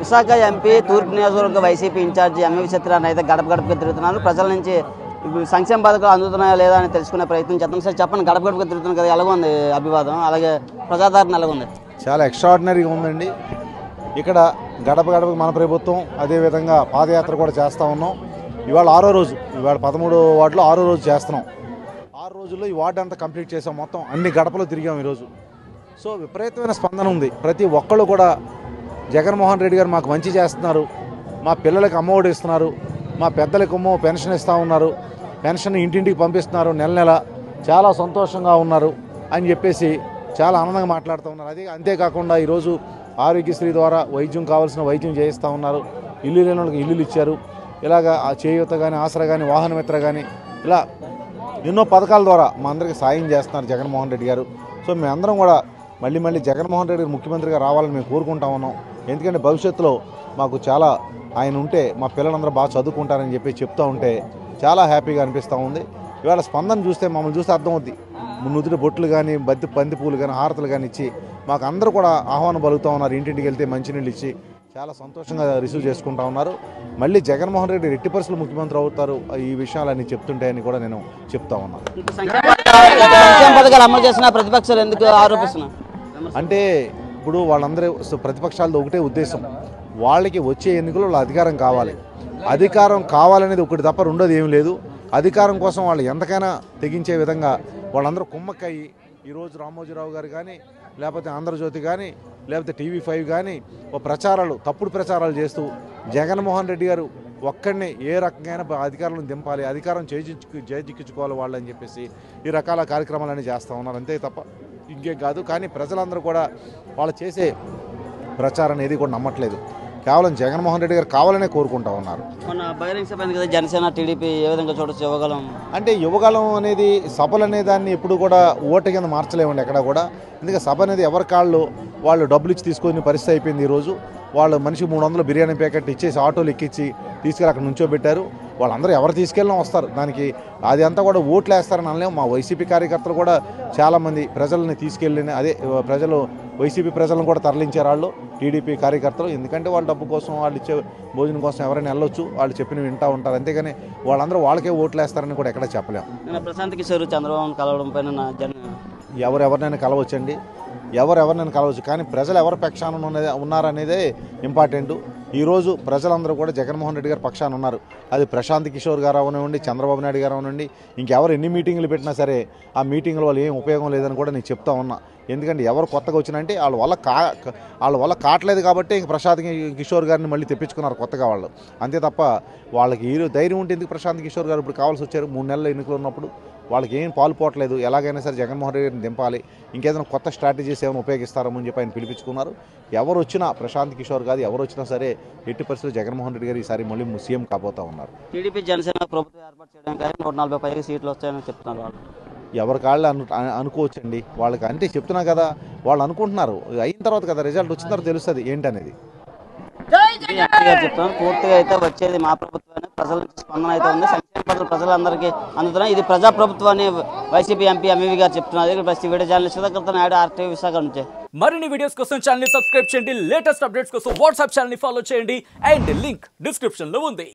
Visakha MP తూర్పు నియోజకవర్గ YCP incharge MV Satyanarayana అయితే గడప గడపకి తిరుగుతున్నారు ప్రజల నుంచి ఇప్పుడు సంక్షేమ పథకాలు అందుతున్నాయా లేదా అని తెలుసుకునే ప్రయత్నం చేద్దాం సార్ చెప్పండి గడప గడపకి తిరుగుతున్నారు కదా ఎలాగ ఉంది అభివాదం అలాగే ప్రజాదరణ ఎలాగ ఉంది చాలా ఎక్స్ట్రాడినరీగా ఉందండి ఇక్కడ గడప గడపకి మన ప్రభుత్వం అదేవిధంగా పాదయాత్ర కూడా చేస్తూ ఉన్నాం ఇవాళ ఆరో రోజు ఇవాళ పదమూడో వార్డులో ఆరో రోజు చేస్తున్నాం ఆరు రోజుల్లో ఈ వార్డు అంతా కంప్లీట్ చేసాం మొత్తం అన్ని గడపలు తిరిగాం ఈరోజు సో విపరీతమైన స్పందన ఉంది ప్రతి ఒక్కళ్ళు కూడా జగన్మోహన్ రెడ్డి గారు మాకు మంచి చేస్తున్నారు మా పిల్లలకి అమ్మఒడి ఇస్తున్నారు మా పెద్దలకేమో పెన్షన్ ఇస్తూ ఉన్నారు పెన్షన్ ఇంటింటికి పంపిస్తున్నారు నెల నెల చాలా సంతోషంగా ఉన్నారు అని చెప్పేసి చాలా ఆనందంగా మాట్లాడుతూ ఉన్నారు అదే అంతేకాకుండా ఈరోజు ఆరోగ్యశ్రీ ద్వారా వైద్యం కావాల్సిన వైద్యం చేయిస్తూ ఉన్నారు ఇల్లు లేని వాళ్ళకి ఇల్లులు ఇచ్చారు ఇలాగ ఆ చేయూత కానీ ఆసరా కానీ వాహన మిత్ర కానీ ఇలా ఎన్నో పథకాల ద్వారా మా అందరికీ సాయం చేస్తున్నారు జగన్మోహన్ రెడ్డి గారు సో మేమందరం కూడా మళ్ళీ మళ్ళీ జగన్మోహన్ రెడ్డి గారు ముఖ్యమంత్రిగా రావాలని మేము కోరుకుంటా ఉన్నాం ఎందుకంటే భవిష్యత్తులో మాకు చాలా ఆయన ఉంటే మా పిల్లలందరూ బాగా చదువుకుంటారని చెప్పి చెప్తూ ఉంటే చాలా హ్యాపీగా అనిపిస్తూ ఉంది ఇవాళ స్పందన చూస్తే మమ్మల్ని చూస్తే అర్థమవుద్ది నుదుటి బొట్లు కానీ బంతి బంతి పూలు కానీ హారతులు కానీ ఇచ్చి మాకు అందరూ కూడా ఆహ్వానం పలుకుతూ ఉన్నారు ఇంటింటికి వెళ్తే మంచినీళ్ళు ఇచ్చి చాలా సంతోషంగా రిసీవ్ చేసుకుంటా ఉన్నారు మళ్ళీ జగన్మోహన్ రెడ్డి ఎట్టి పరిస్థితులు ముఖ్యమంత్రి అవుతారు ఈ విషయాలన్నీ చెప్తుంటే అని కూడా నేను చెప్తా ఉన్నాను ఇప్పుడు సంక్షేమ పథకాలు సంక్షేమ పథకాలు అమలు చేసిన ప్రతిపక్షాలు ఎందుకు ఆరోపిస్తున్నారు అంటే ఇప్పుడు వాళ్ళందరూ సో ప్రతిపక్షాలతో ఒకటే ఉద్దేశం వాళ్ళకి వచ్చే ఎన్నికల్లో వాళ్ళ అధికారం కావాలి అధికారం కావాలనేది ఒకటి తప్ప రెండోది ఏం లేదు అధికారం కోసం వాళ్ళు ఎంతకైనా తెగించే విధంగా వాళ్ళందరూ కుమ్మక్కయ్యి ఈరోజు రామోజీరావు గారు కానీ లేకపోతే ఆంధ్రజ్యోతి కానీ లేకపోతే టీవీ ఫైవ్ కానీ ఓ ప్రచారాలు తప్పుడు ప్రచారాలు చేస్తూ జగన్మోహన్ రెడ్డి గారు ఒక్కడిని ఏ రకంగా అధికారులను దింపాలి అధికారం చేజిక్కు చేజిక్కించుకోవాలి వాళ్ళు అని చెప్పేసి ఈ రకాల కార్యక్రమాలన్నీ చేస్తూ ఉన్నారు అంతే తప్ప ఇంకేం కాదు కానీ ప్రజలందరూ కూడా వాళ్ళు చేసే ప్రచారం ఏది కూడా నమ్మట్లేదు కేవలం జగన్మోహన్ రెడ్డి గారు కావాలనే కోరుకుంటా ఉన్నారు మొన్న బహిరంగ సభ అయింది కదా జనసేన టీడీపీ ఏ విధంగా చూడొచ్చు ఇవ్వగలం అంటే యువకాలం అనేది సభలు అనే దాన్ని ఎప్పుడు కూడా ఓటు కింద మార్చలేమండి ఎక్కడ కూడా ఎందుకంటే సభ అనేది ఎవరి కాళ్ళు వాళ్ళు డబ్బులు ఇచ్చి తీసుకునే పరిస్థితి అయిపోయింది ఈరోజు వాళ్ళు మనిషి మూడు వందలు బిర్యానీ ప్యాకెట్ ఇచ్చేసి ఆటోలు ఎక్కించి తీసుకెళ్ళి అక్కడ నుంచోబెట్టారు వాళ్ళందరూ ఎవరు తీసుకెళ్ళినా వస్తారు దానికి అది అంతా కూడా ఓట్లు వేస్తారని అనలేము మా వైసీపీ కార్యకర్తలు కూడా చాలామంది ప్రజల్ని తీసుకెళ్ళిన అదే ప్రజలు వైసీపీ ప్రజలను కూడా తరలించారు వాళ్ళు టీడీపీ కార్యకర్తలు ఎందుకంటే వాళ్ళ డబ్బు కోసం వాళ్ళు ఇచ్చే భోజనం కోసం ఎవరైనా వెళ్ళొచ్చు వాళ్ళు చెప్పినవి వింటూ ఉంటారు అంతేగాని వాళ్ళందరూ వాళ్ళకే ఓట్లు వేస్తారని కూడా ఎక్కడ చెప్పలేము నిన్న ప్రశాంత్ కిషోర్ చంద్రబాబు కలవడం పైన నా జన ఎవరెవరినైనా కలవచ్చండి ఎవరెవరినైనా కలవచ్చు కానీ ప్రజలు ఎవరి పక్షాన ఉన్నది ఉన్నారనేదే ఇంపార్టెంట్ ఈరోజు ప్రజలందరూ కూడా జగన్మోహన్ రెడ్డి గారి పక్షాన ఉన్నారు అది ప్రశాంత్ కిషోర్ గారు అవనివ్వండి చంద్రబాబు నాయుడు గారు అవనండి ఇంకెవరు ఎన్ని మీటింగ్లు పెట్టినా సరే ఆ మీటింగ్ల వల్ల ఏం ఉపయోగం లేదని కూడా నేను చెప్తా ఉన్నా ఎందుకంటే ఎవరు కొత్తగా వచ్చినంటే వాళ్ళ వల్ల కా వాళ్ళ వల్ల కావట్లేదు కాబట్టి ఇంక ప్రశాంత్ కి- కిషోర్ గారిని మళ్ళీ తెప్పించుకున్నారు కొత్తగా వాళ్ళు అంతే తప్ప వాళ్ళకి ఈ ధైర్యం ఉంటే ఎందుకు ప్రశాంత్ కిషోర్ గారు ఇప్పుడు కావాల్సి వచ్చారు మూడు నెలల ఎన్నికలు ఉన్నప్పుడు వాళ్ళకి ఏం పాలు పోవట్లేదు ఎలాగైనా సరే జగన్మోహన్ రెడ్డి గారిని దింపాలి ఇంకేదైనా కొత్త స్ట్రాటజీస్ ఏమైనా ఉపయోగిస్తారని చెప్పి ఆయన పిలిపించుకున్నారు ఎవరు వచ్చినా ప్రశాంత్ కిషోర్ కాదు ఎవరు వచ్చినా సరే ఎట్టి పరిస్థితుల్లో జగన్మోహన్ రెడ్డి గారు ఈసారి మళ్ళీ సీఎం కాబోతా ఉన్నారు టీడీపీ జనసేన ప్రభుత్వం ఏర్పాటు చేయడానికి కానీ నూట నలభై పైగా సీట్లు వస్తాయని చెప్తున్నారు వాళ్ళు ఎవరి కాళ్ళు అను అను- అనుకోవచ్చండి వాళ్ళకి అంటే చెప్తున్నా కదా వాళ్ళు అనుకుంటున్నారు అయిన తర్వాత కదా రిజల్ట్ వచ్చిన తర్వాత తెలుస్తుంది ఏంటనేది ఇది ఎంపీ గారు చెప్తున్నారు పూర్తిగా అయితే వచ్చేది మా ప్రభుత్వమే ప్రజల నుంచి స్పందన అయితే ఉంది సంక్షేమ పథకాలు ప్రజలందరికీ అందుతున్నాయి ఇది ప్రజా ప్రభుత్వం అని వైసీపీ ఎంపీ ఎంఈవి గారు చెప్తున్నారు ఇక్కడ ప్రతి వీడియో ఛానల్ సుధాకర్తో నాయుడు ఆర్టీవీ విశాఖ నుంచి మరిన్ని వీడియోస్ కోసం ఛానల్ ని సబ్స్క్రైబ్ చేయండి లేటెస్ట్ అప్డేట్స్ కోసం వాట్సాప్ ఛానల్ ని ఫాలో చేయండి అండ్ లింక్ డిస్క్రిప్షన్ లో ఉంది